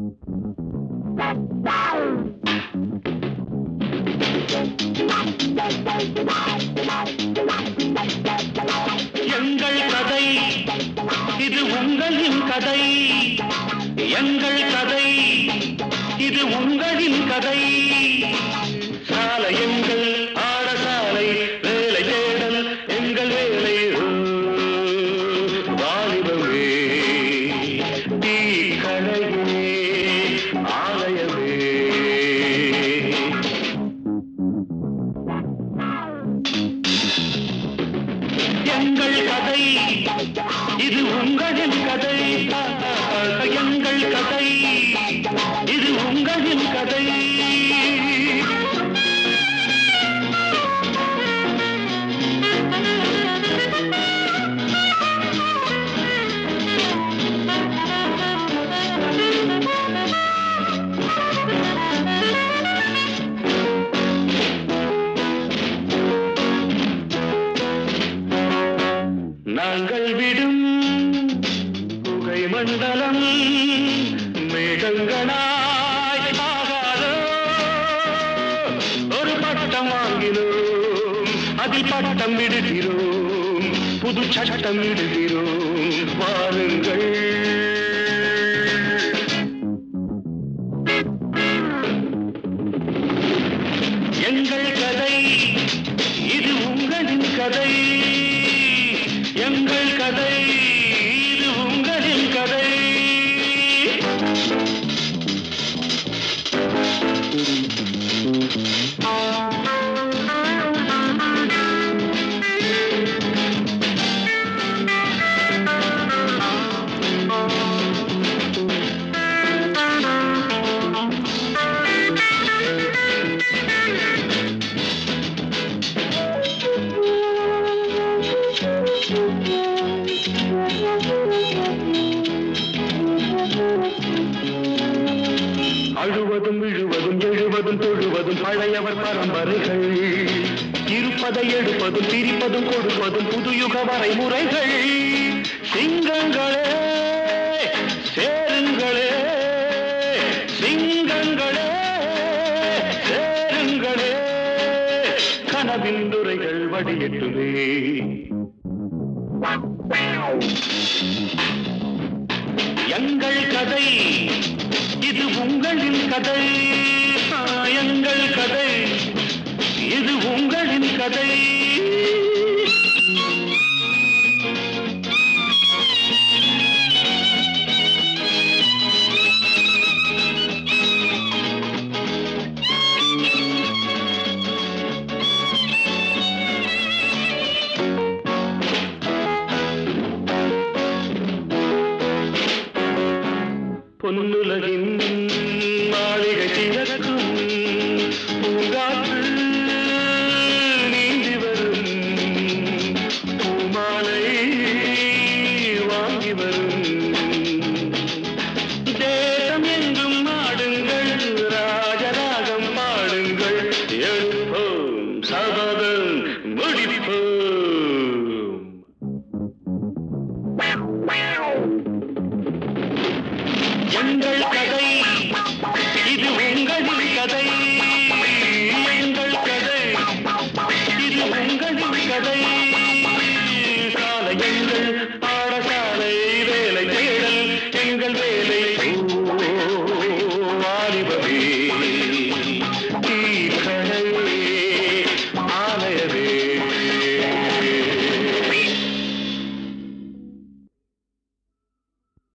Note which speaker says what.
Speaker 1: எங்கள் கதை இது உங்களின் கதை எங்கள் கதை இது உங்களின் கதை சாலை எங்கள் ஆடசாலை வேலை தேடல் எங்கள் வேலை ஓ, வாலிபமே டீ கடையே ஆலயமே எங்கள் கதை இது உங்களின் கதை எங்கள் கதை இது உங்களின் கதை நாங்கள் விடும் புகை மண்டலம் மேகங்களாய் ஆகாதோ ஒரு பட்டம் வாங்கினோம் அதில் பட்டம் விடுகிறோம் புது சட்டம் விடுகிறோம் வாருங்கள் எங்கள் கதை இது உங்களின் கதை எங்கள் கதை இது உங்களின் கதை அழுவதும் விழுவதும் எழுவதும் தொழுவதும் பழையவர் பரம்பரைகள் இருப்பதை எடுப்பதும் பிரிப்பதும் கொடுப்பதும் புதுயுக வரைமுறைகள் சிங்கங்களே சேருங்களே சிங்கங்களே சேருங்களே கனவின் துறைகள் வடியட்டுமே எங்கள் கதை இது உங்களின் கதை ஆ, எங்கள் கதை இது உங்களின் கதை பொன்னுலகின் மாளிகை திறக்கும் பூங்காற்று நீந்தி வரும் பூமாலை வாங்கி வரும் தேசம் எங்கும் ஆடுங்கள் ராஜராகம் பாடுங்கள் எழுப்போம் சபதம் முடிப்போம் எங்கள் கதை